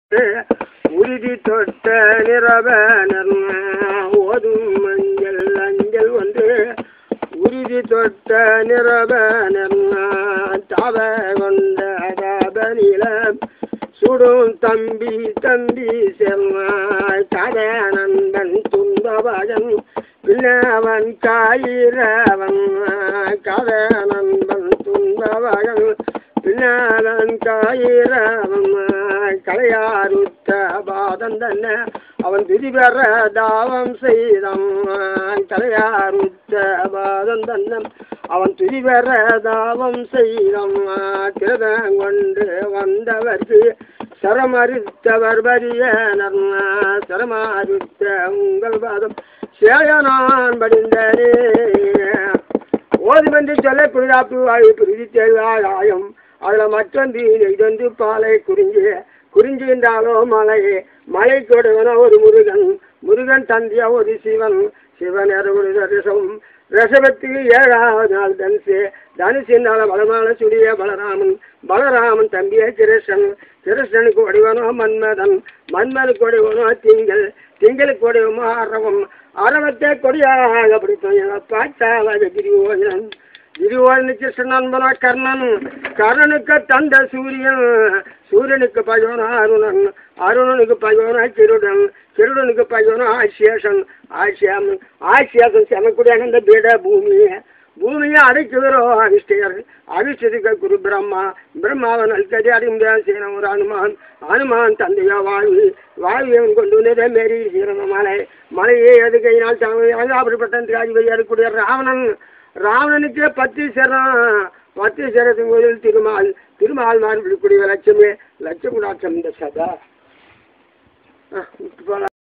உறுதி தொட்ட நிறவனர் ஓதும் மஞ்சள் அஞ்சல் ஒன்று உறுதி தொட்ட நிறவனர் தாவ கொண்ட தாபனிலம் சுடும் தம்பி தம்பி செல்வாய் கத நண்பன் துன்பவன் பின்னவன் காயிரவன் கத நண்பன் துன்பவன் பின்னவன் காயிரவன் கலையாருத்த பாதம் தன்ன அவன் திரிபெற தாவம் செய்தான் கலையாருத்த பாதம் தன்னம் அவன் துதிபெற தாவம் செய்தான் திருதங்கொண்டு வந்தவர்க்கு சரமறுத்தவர் பரியனர் சரமறுத்த உங்கள் பாதம் சேயனான் படிந்தனே ஓதுமென்று சொல்ல குளிராப்பு வாயு பிரிதி தேவாயம் அதில் மற்றொன்று இதொன்று பாலை குறிஞ்சி குறிஞ்சி என்றாலோ மலையே மலை கொடுவன ஒரு முருகன் முருகன் தந்திய ஒரு சிவன் சிவன் ஒரு ரிஷம் ரிஷபத்துக்கு ஏழாவது நாள் தனுசு தனுசு என்றால பலமான சுடிய பலராமன் பலராமன் தம்பிய கிருஷ்ணன் கிருஷ்ணனுக்கு வடிவனோ மன்மதன் மன்மனுக்கு வடிவனோ திங்கள் திங்களுக்கு வடிவமோ அரவம் அரவத்தை கொடியாக பிடித்தோம் பார்த்தாவாத கிரிவோஜன் கிரிவோஜன் கிருஷ்ணன் நண்பனா கர்ணன் கர்ணனுக்கு தந்த சூரியன் சூரியனுக்கு பகவன அருணன் அருணனுக்கு பகவன கிருடன் கிருடனுக்கு பகவன ஆசியேஷன் ஆசியாமன் ஆசியாசன் செமக்கூடிய அந்த பீட பூமியை பூமியை அடைக்குகிறோ அவிஷ்டர் அவிஷ்டத்துக்கு குரு பிரம்மா பிரம்மாவன் அல்கதி அறிமுகம் ஒரு அனுமான் அனுமான் தந்தையா வாயு வாயுவன் கொண்டு வந்ததே மேரி சீரன மலை மலையே எது கையினால் தாங்க அப்படிப்பட்ட அதிபதி இருக்கக்கூடிய ராவணன் ராவணனுக்கே பத்து சரம் பத்து சரத்தின் கோயில் திருமால் திருமால் மாறி விடக்கூடிய லட்சுமி லட்சுமி இந்த சதா போல